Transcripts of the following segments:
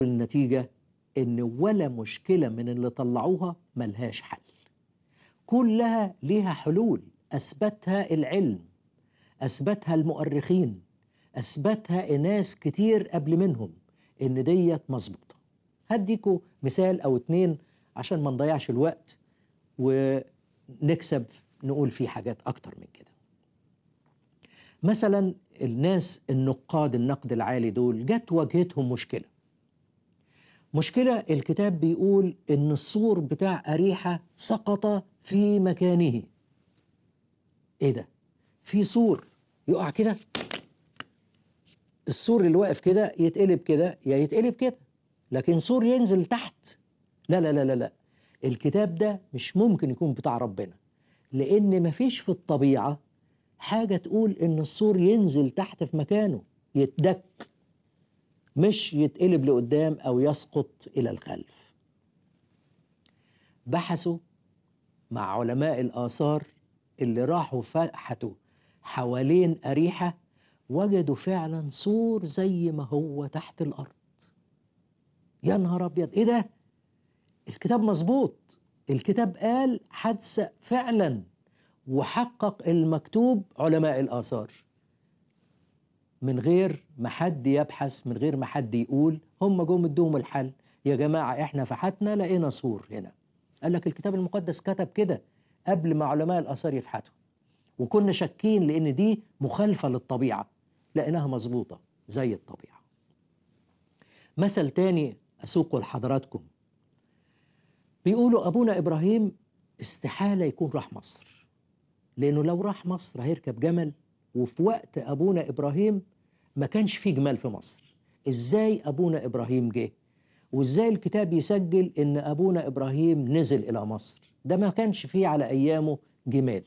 النتيجة إن ولا مشكلة من اللي طلعوها ملهاش حل كلها ليها حلول أثبتها العلم أثبتها المؤرخين أثبتها ناس كتير قبل منهم إن ديت مظبوطة هديكوا مثال أو اتنين عشان ما نضيعش الوقت ونكسب نقول فيه حاجات أكتر من كده مثلا الناس النقاد النقد العالي دول جت واجهتهم مشكلة مشكلة الكتاب بيقول إن السور بتاع أريحة سقط في مكانه إيه ده؟ في سور يقع كده السور اللي واقف كده يتقلب كده يا يتقلب كده لكن سور ينزل تحت لا لا لا لا لا الكتاب ده مش ممكن يكون بتاع ربنا لأن مفيش في الطبيعة حاجة تقول إن السور ينزل تحت في مكانه يتدك مش يتقلب لقدام أو يسقط إلى الخلف بحثوا مع علماء الآثار اللي راحوا فحتوا حوالين أريحة وجدوا فعلا سور زي ما هو تحت الأرض يا نهار أبيض إيه ده؟ الكتاب مظبوط الكتاب قال حادثة فعلا وحقق المكتوب علماء الآثار من غير ما حد يبحث من غير ما حد يقول هم جم ادوهم الحل يا جماعة احنا فحتنا لقينا سور هنا قال لك الكتاب المقدس كتب كده قبل ما علماء الآثار يفحتوا وكنا شاكين لأن دي مخالفة للطبيعة لقيناها مظبوطة زي الطبيعة مثل تاني أسوقه لحضراتكم بيقولوا أبونا إبراهيم استحالة يكون راح مصر لأنه لو راح مصر هيركب جمل وفي وقت أبونا إبراهيم ما كانش فيه جمال في مصر إزاي أبونا إبراهيم جه وإزاي الكتاب يسجل إن أبونا إبراهيم نزل إلى مصر ده ما كانش فيه على أيامه جمال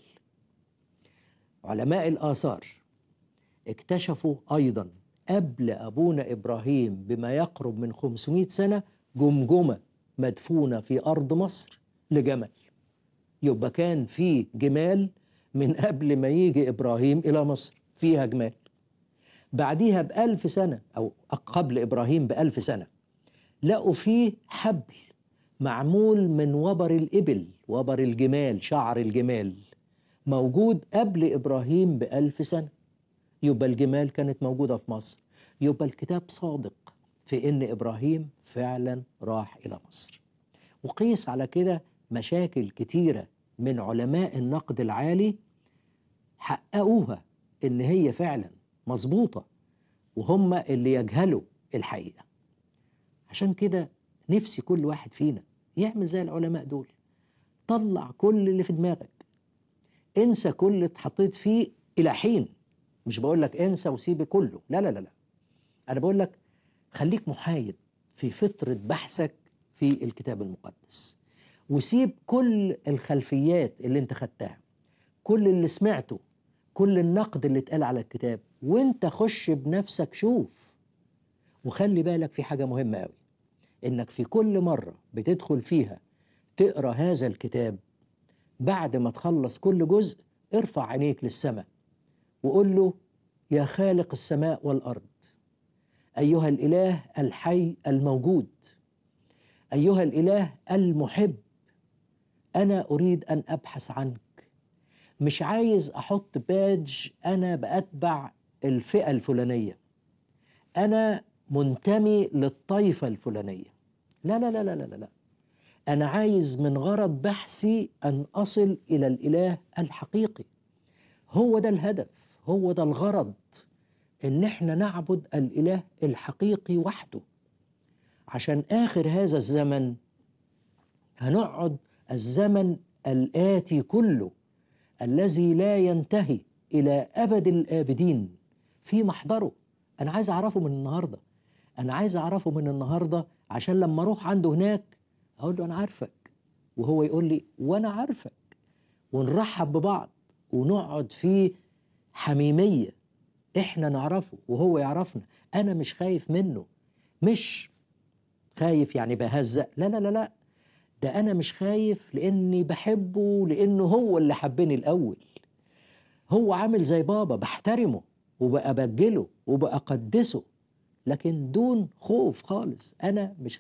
علماء الآثار اكتشفوا أيضا قبل أبونا إبراهيم بما يقرب من 500 سنة جمجمة مدفونة في أرض مصر لجمل يبقى كان في جمال من قبل ما يجي إبراهيم إلى مصر فيها جمال بعديها بألف سنة أو قبل إبراهيم بألف سنة لقوا فيه حبل معمول من وبر الإبل وبر الجمال شعر الجمال موجود قبل إبراهيم بألف سنة يبقى الجمال كانت موجودة في مصر يبقى الكتاب صادق في إن إبراهيم فعلا راح إلى مصر وقيس على كده مشاكل كتيرة من علماء النقد العالي حققوها إن هي فعلا مظبوطة وهم اللي يجهلوا الحقيقة عشان كده نفسي كل واحد فينا يعمل زي العلماء دول طلع كل اللي في دماغك انسى كل اللي اتحطيت فيه إلى حين مش بقول لك انسى وسيب كله لا لا لا لا أنا بقول لك خليك محايد في فترة بحثك في الكتاب المقدس وسيب كل الخلفيات اللي انت خدتها كل اللي سمعته كل النقد اللي اتقال على الكتاب وانت خش بنفسك شوف وخلي بالك في حاجة مهمة قوي انك في كل مرة بتدخل فيها تقرا هذا الكتاب بعد ما تخلص كل جزء ارفع عينيك للسماء وقول له يا خالق السماء والارض ايها الاله الحي الموجود ايها الاله المحب انا اريد ان ابحث عنك مش عايز احط بادج انا باتبع الفئه الفلانيه انا منتمي للطائفه الفلانيه لا لا لا لا لا لا انا عايز من غرض بحثي ان اصل الى الاله الحقيقي هو ده الهدف هو ده الغرض ان احنا نعبد الاله الحقيقي وحده عشان اخر هذا الزمن هنقعد الزمن الاتي كله الذي لا ينتهي الى ابد الابدين في محضره انا عايز اعرفه من النهارده انا عايز اعرفه من النهارده عشان لما اروح عنده هناك اقول له انا عارفك وهو يقول لي وانا عارفك ونرحب ببعض ونقعد في حميميه احنا نعرفه وهو يعرفنا انا مش خايف منه مش خايف يعني بهزق لا لا لا لا ده انا مش خايف لاني بحبه لانه هو اللي حبني الاول هو عامل زي بابا بحترمه وبأبجله وبأقدسه لكن دون خوف خالص انا مش